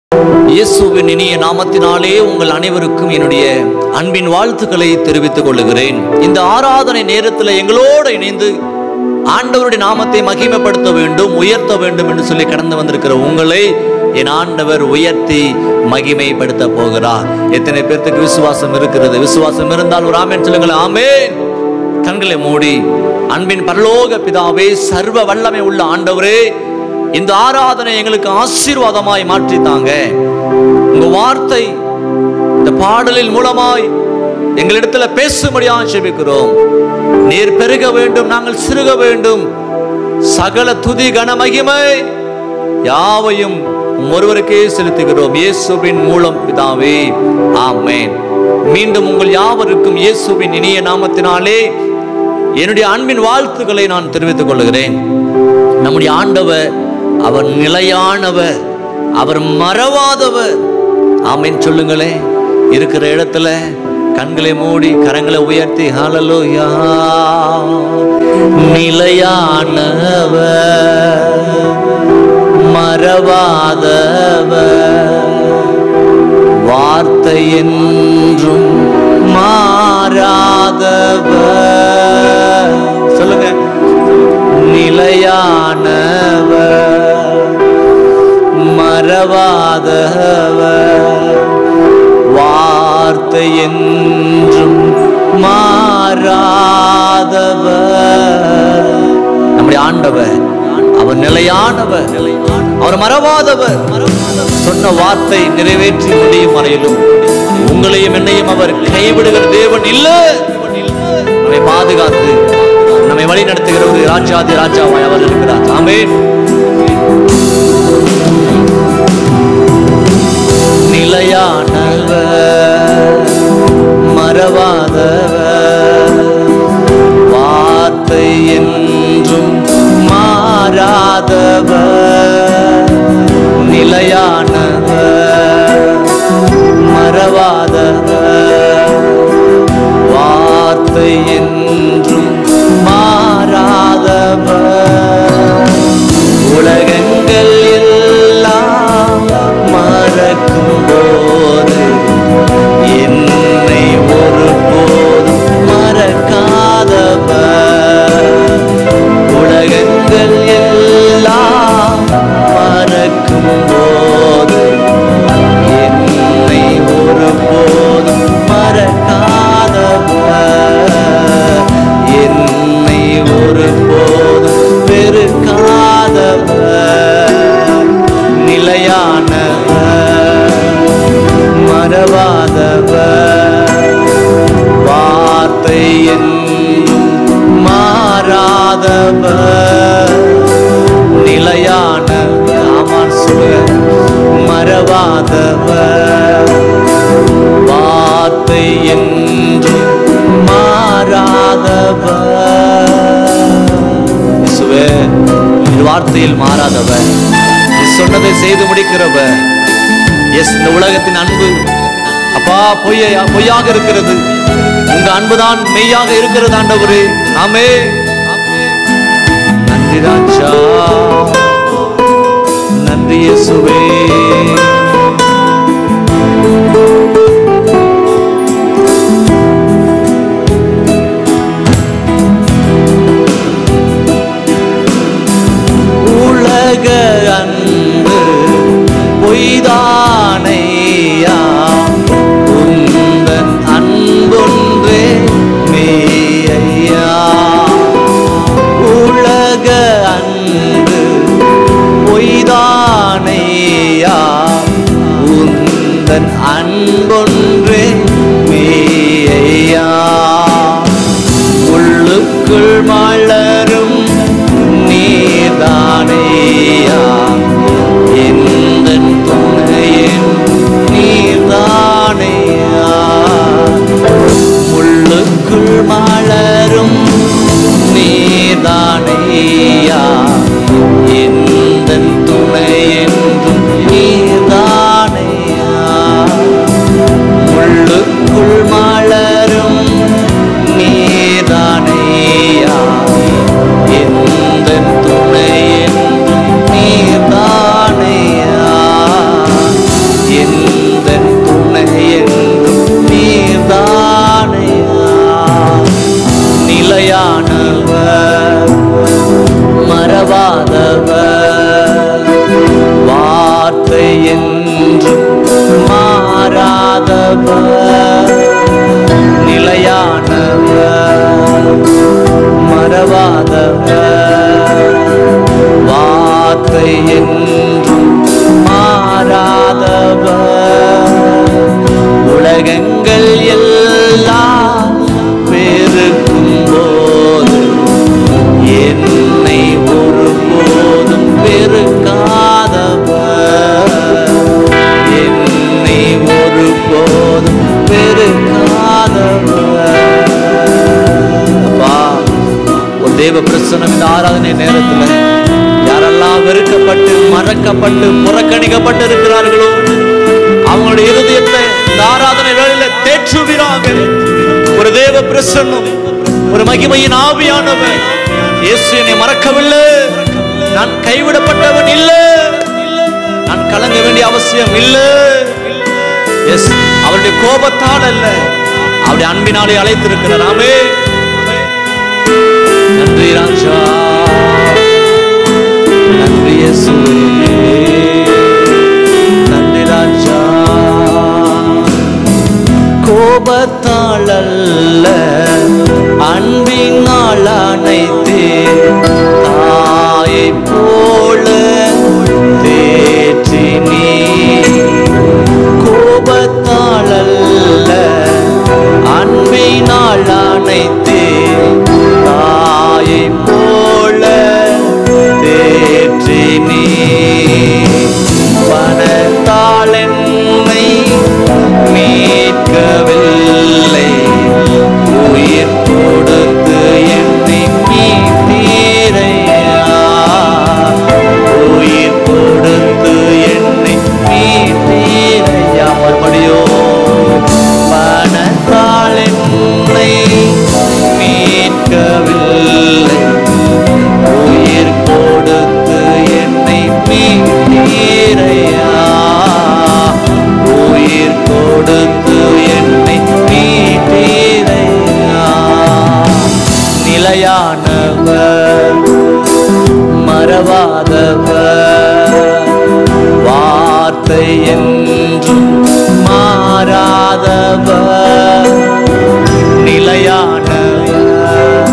இயேசுவின் இனிய நாமத்தினாலே உங்கள் அனைவருக்கும் என்னுடைய அன்பின் வாழ்த்துக்களை தெரிவித்துக் கொள்ளுகிறேன் இந்த ஆராதனை நேரத்தில் எங்களோடு இணைந்து ஆண்டவருடைய நாமத்தை மகிமைப்படுத்த வேண்டும் உயர்த்த வேண்டும் என்று சொல்லி கடந்து வந்திருக்கிற உங்களை என் ஆண்டவர் உயர்த்தி மகிமைப்படுத்த போகிறார் எத்தனை பேர்த்துக்கு விசுவாசம் இருக்கிறது விசுவாசம் இருந்தால் ஒரு ஆமேன் சொல்லுங்கள் ஆமேன் கண்களை மூடி அன்பின் பரலோக பிதாவே சர்வ வல்லமை உள்ள ஆண்டவரே இந்த ஆராதனை எங்களுக்கு ஆசீர்வாதமாய் மாற்றித்தாங்க உங்க வார்த்தை இந்த பாடலின் மூலமாய் எங்களிடத்துல பேசும்படியா செபிக்கிறோம் நீர் பெருக வேண்டும் நாங்கள் சிறுக வேண்டும் சகல துதி கன மகிமை யாவையும் உம் ஒருவருக்கே செலுத்துகிறோம் இயேசுவின் மூலம் பிதாவே ஆமென் மீண்டும் உங்கள் யாவருக்கும் இயேசுவின் இனிய நாமத்தினாலே என்னுடைய அன்பின் வாழ்த்துக்களை நான் தெரிவித்துக் கொள்கிறேன் நம்முடைய ஆண்டவர் அவர் நிலையானவர் அவர் மறவாதவர் ஆமென் சொல்லுங்களே இருக்கிற இடத்துல கண்களை மூடி கரங்களை உயர்த்தி ஹalleluya நிலையானவர் மறவாதவர் வார்த்தை என்றும் மாறாதவர் சொல்லுங்க நிலையானவர் மறவாதவர் வார்த்தை என்றும் மாறாதவர் நம்முடைய ஆண்டவர் அவர் நிலையானவர் அவர் மறவாதவர் சொன்ன வார்த்தை நிறைவேற்றி முடியும் வரையிலும் உங்களையும் என்னையும் அவர் கைவிடுகிற தேவன் இல்ல நம்மை பாதுகாத்து நம்மை வழி நடத்துகிற ஒரு ராஜாதி ராஜாவாய் அவர் இருக்கிறார் ஆமென் நிலையானவர் மறவாதவர் வார்த்தை என்றும் மாறாதவர் நிலையானவர் மறவாதவர் வார்த்தை என்றும் மாறாதவர் உலகங்கள் எல்லாம் மறக்கும் போது என்னை ஒருபோதும் மறக்காதவர் உலகங்கள் எல்லாம் மறக்கும் போது என்னை ஒருபோதும் மறக்காதவர் என்னை ஒருபோதும் வெறுக்காதவர் நிலையானவர் மறவாதவர் வார்த்தை என்றும் மாறாதவர் நிலையான ஆமான் சொல்லுங்க மறவாதவர் வார்த்தை என்றும் மாறாதவர் இயேசுவே, நீர் வார்த்தையில் மாறாதவர் நீ சொன்னதை செய்து முடிக்கிறவர் எஸ் இந்த உலகத்தின் அன்பு அப்பா பொய்யா பொய்யாக இருக்கிறது உங்க அன்புதான் மெய்யாக இருக்கிறது ஆண்டவரே ஆமே நன்றி ராஜா நன்றி இயேசுவே உலக அன்பு பொய்தானையா உந்தன் அன்பொன்றே மெய்யா உலக அன்பு பொய்தானையா உந்தன் அன்பொன்றே மெய்யா உள்ளுக்குள் மலரும் நீதானையா எந்த துணையின் என்றும் மாறாதவர் நிலையானவர் மறவாதவர் வார்த்தை என்றும் மாறாதவர் உலகங்கள் எல்லாம் பெருக்கும் போது என்னை ஒருபோதும் பெருக்காதவர் என்னை ஒருபோதும் பெருக்காதவர் அப்பா ஒரு தேவ பிரசனம் இந்த ஆராதனை நேரத்துல யாரெல்லாம் வெறுக்கப்பட்டு மறக்கப்பட்டு புறக்கணிக்கப்பட்டு இருக்கிறார்களோ அவங்களுடைய இருதயத்தை இந்த ஆராதனை வேளையில தேற்றுவீராக ஒரு தேவ பிரசன்னம் ஒரு மகிமையின் ஆவியானவன் இயேசு என்னை மறக்கவில்லை நான் கைவிடப்பட்டவன் இல்லை நான் கலங்க வேண்டிய அவசியம் இல்லை எஸ் அவருடைய கோபத்தால் அல்ல அவருடைய அன்பினாலே அழைத்திருக்கிறார் ஆமே நன்றி ராஜா நன்றி இயேசுவே நன்றி ராஜா கோபத்தால் அல்ல அன்பினால் அனைத்தே தாயை போல தேற்றி நீ கோபத்தால் அல்ல அன்பினால் அனைத்தே தாயை போல தேற்றி நீ பணத்தால் என்னை மீட்கவில்லை உயிர் கொடுத்து என்னை மீட்டீரையா உயிர் கொடுத்து என்னை மீட்டீரையா மறுபடியும் பணத்தால் என்னை மீட்கவில்லை உயிர் கொடுத்து என்னை மீட்டீரையா உயிர் கொடுத்து என்னை மீட்டீரையா நிலையானவர் மறவாதவர் வார்த்தை என்றும் மாறாதவர் நிலையானவர்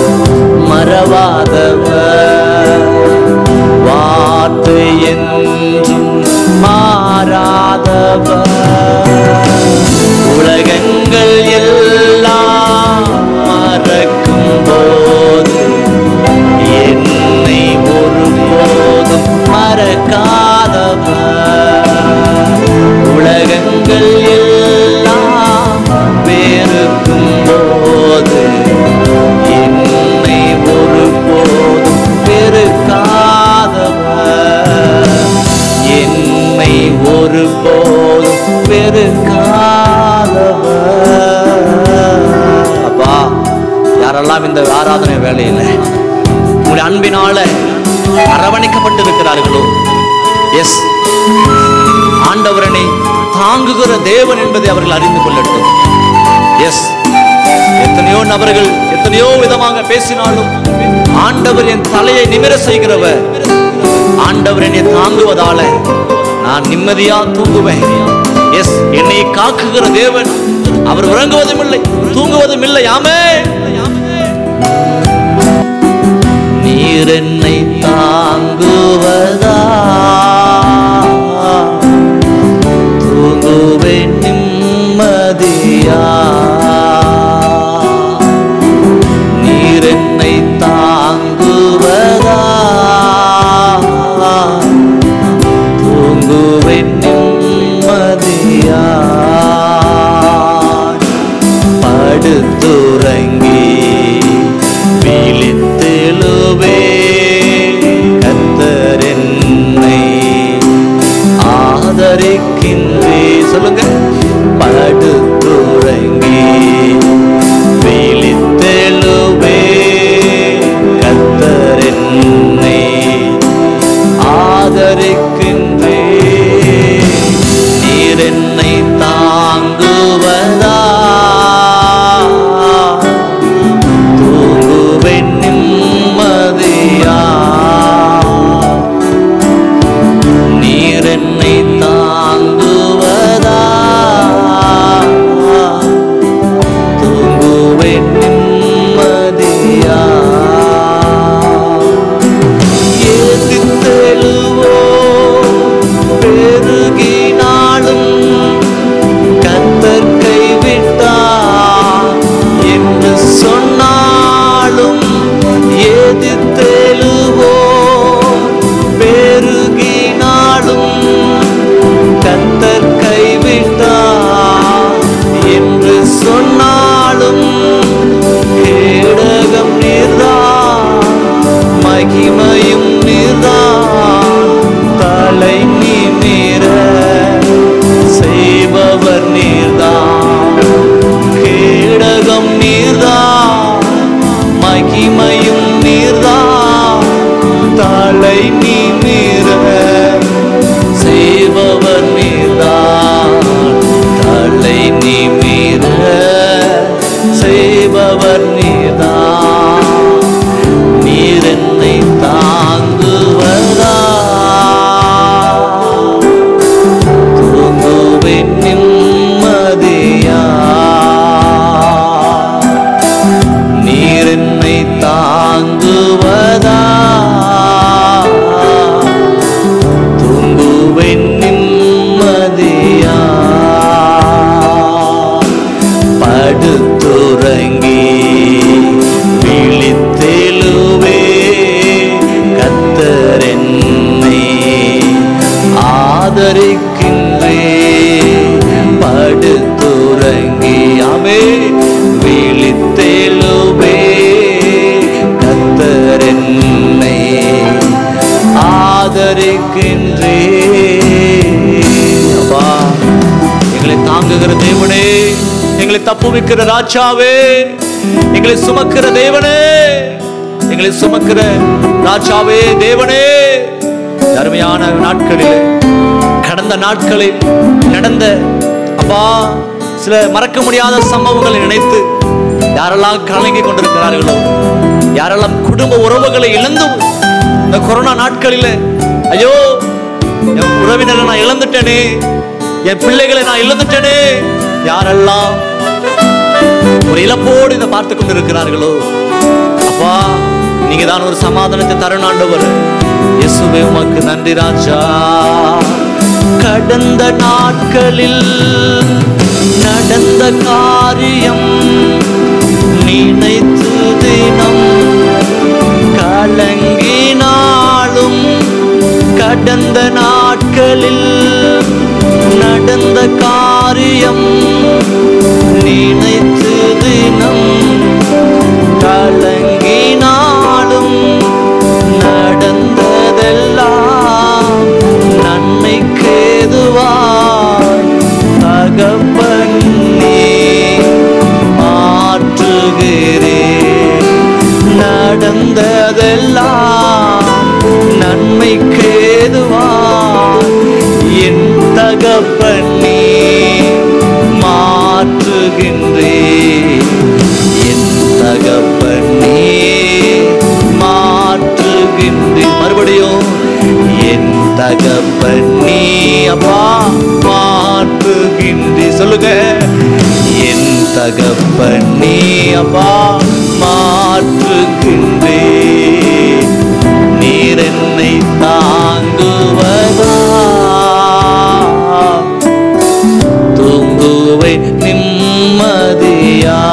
மறவாதவர் வார்த்தை என்றும் மாறாதவர் உலகங்கள் எல்லாம் மறக்கும் போது என்னை ஒருபோதும் மறக்காதவர் உலகங்கள் எல்லாம் வெறுக்கும் போது என்னை ஒருபோதும் பெருக்காதவர் என்னை ஒருபோதும் பெருக்காதவர் அப்பா யாரெல்லாம் இந்த ஆராதனை வேலையில் உங்களுடைய அன்பினால அரவணைக்கப்பட்டிருக்கிறார்களோ எஸ் ஆண்டவரனை தாங்குகிற தேவன் என்பதை அவர்கள் அறிந்து கொள்ளட்டும் எஸ் எத்தனையோ நபர்கள் எத்தனையோ விதமாக பேசினாலும் ஆண்டவர் என் தலையை நிமிர செய்கிறவர் ஆண்டவர் என்னை தாங்குவதால நான் நிம்மதியா தூங்குவேன் எஸ் என்னை காக்குகிற தேவன் அவர் உறங்குவதும் இல்லை தூங்குவதும் இல்லை ஆமே நீர் என்னை தாங்குவதா தூங்குவேன் நிம்மதியா நீர் என்னை தாங்குவதா தூங்குவேன் நிம்மதியா படுத்துறங்கி விழித்தெழுவே கத்தர் என்னை ஆதரிக்கின்றே சொல்லுங்க படுத்துறங்கி விழித்தெழுவே கத்தர் என்னை ஆதரிக்கின்றே நீர் என்னை தாங்குவதா தூங்குவேன் நிம்மதியா நீர் என்னை தாங்குவதா தலை நிமிர செய்பவர் நீதான் நீர் என்னை தாங்குவதா தூங்குவேன் நிம்மதியா நீர் என்னை தாங்குவதா தூங்குவேன் நிம்மதியா படுத்துறங்கி விழித்தெழுவே கத்தர் என்னை ஆதரிக்கின்றே படுத்துறங்கி அவே விழித்தெழுவே கத்தர் என்னை ஆதரிக்கின்றே அப்பா எங்களை தாங்குகிற தேவனே எங்களை தப்புவிக்கிற ராஜாவே எங்களை சுமக்கிற தேவனே எங்களை சுமக்கிற ராஜாவே தேவனே இந்த அருமையான நாட்களில் கடந்த நாட்களில் நடந்த அப்பா சில மறக்க முடியாத சம்பவங்களை நினைத்து யாரெல்லாம் கலங்கி கொண்டிருக்கிறார்களோ யாரெல்லாம் குடும்ப உறவுகளை இழந்து இந்த கொரோனா நாட்களில் ஐயோ என் உறவினரை நான் இழந்துட்டேனே என் பிள்ளைகளை நான் இழந்துட்டேனே யாரெல்லாம் ஒரு இழப்போடு இதை பார்த்து கொண்டிருக்கிறார்களோ அப்பா நீங்க தான் ஒரு சமாதானத்தை தருணாண்டவர் இயேசுவே உமக்கு நன்றி ராஜா கடந்த நாட்களில் நடந்த காரியம் நினைத்து தினம் கலங்கினாலும் கடந்த நாட்களில் நடந்த காரியம் நினைத்து தினம் கலங்கினாலும் நடந்ததெல்லாம் நன்மைக்கேதுவாய் தகப்பன்னே மாற்றுகிறேன் நடந்ததெல்லாம் நன்மைக்கேதுவாய் என் தகப்பன்னே மாற்றுகின்றே என் தகப்பன்னே மாற்றுகின்றே மறுபடியும் என் தகப்பன்னே அப்பா மாற்றுகின்றே சொல்லுங்க என் தகப்பன்னே அப்பா மாற்றுகின்றே நீர் என்னை தாங்குவதா தூங்குவை நிம்மதியா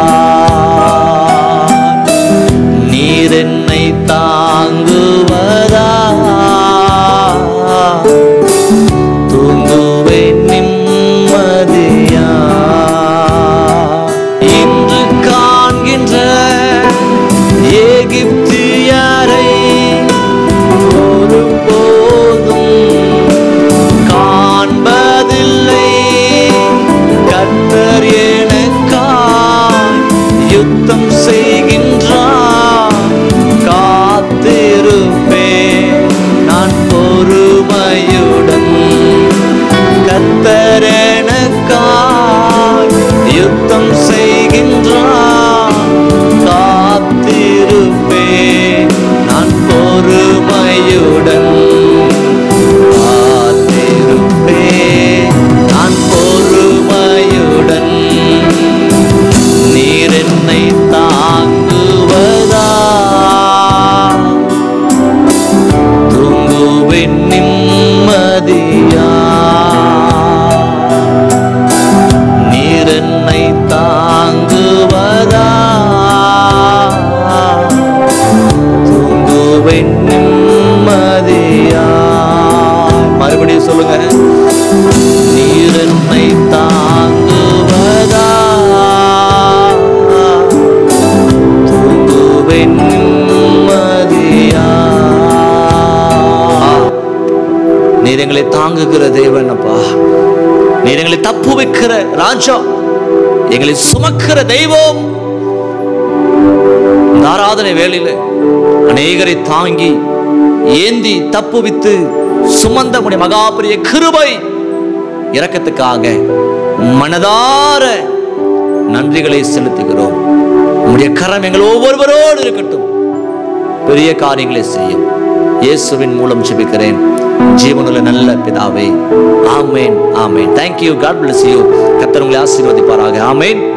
நீர் என்னை தாங்குவதா தூங்குவை நிம்மதியா இன்று காண்கின்ற எகிப்தியரை ஒருபோதும் காண்பதில்லை கர்த்தர் எனக்காய் யுத்தம் செய்கின்றார் காத்திருப்பேன் நான் பொறுமையுடன் கர்த்தர் எனக்காய் யுத்தம் செய்கின்றார் காத்திருப்பேன் நான் பொறுமையுடன் காத்திருப்பேன் நான் பொறுமையுடன் நீர் என்னை தாங்குவதா தூங்குவேன் நிம்மதியா நீர் என்னை தாங்குவதா தூங்குவேன் நிம்மதியா மறுபடியும் சொல்லுங்க நீர் என்னை தாங்குவதா தூங்குவேன் நிம்மதியா நீர் எங்களை தாங்குகிற தேவன் அப்பா நீர் எங்களை தப்பு வைக்கிற ராஜா எங்களை சுமக்கிற தெய்வம் இந்த ஆராதனை வேளையில அநேகரை தாங்கி ஏந்தி தப்புவித்து சுமந்த உடைய மகாபரிய கிருபை இரக்கத்துக்காக மனதார நன்றிகளை செலுத்துகிறோம் உம்முடைய கரம் எங்கள் ஒவ்வொருவரோடு இருக்கட்டும் பெரிய காரியங்களை செய்யும் இயேசுவின் மூலம் ஜெபிக்கிறேன் ஜீவனுள்ள நல்ல பிதாவே ஆமேன் ஆமேன் தேங்க்யூ காட் bless you கர்த்தர் உங்களை ஆசீர்வதிப்பாராக ஆமேன்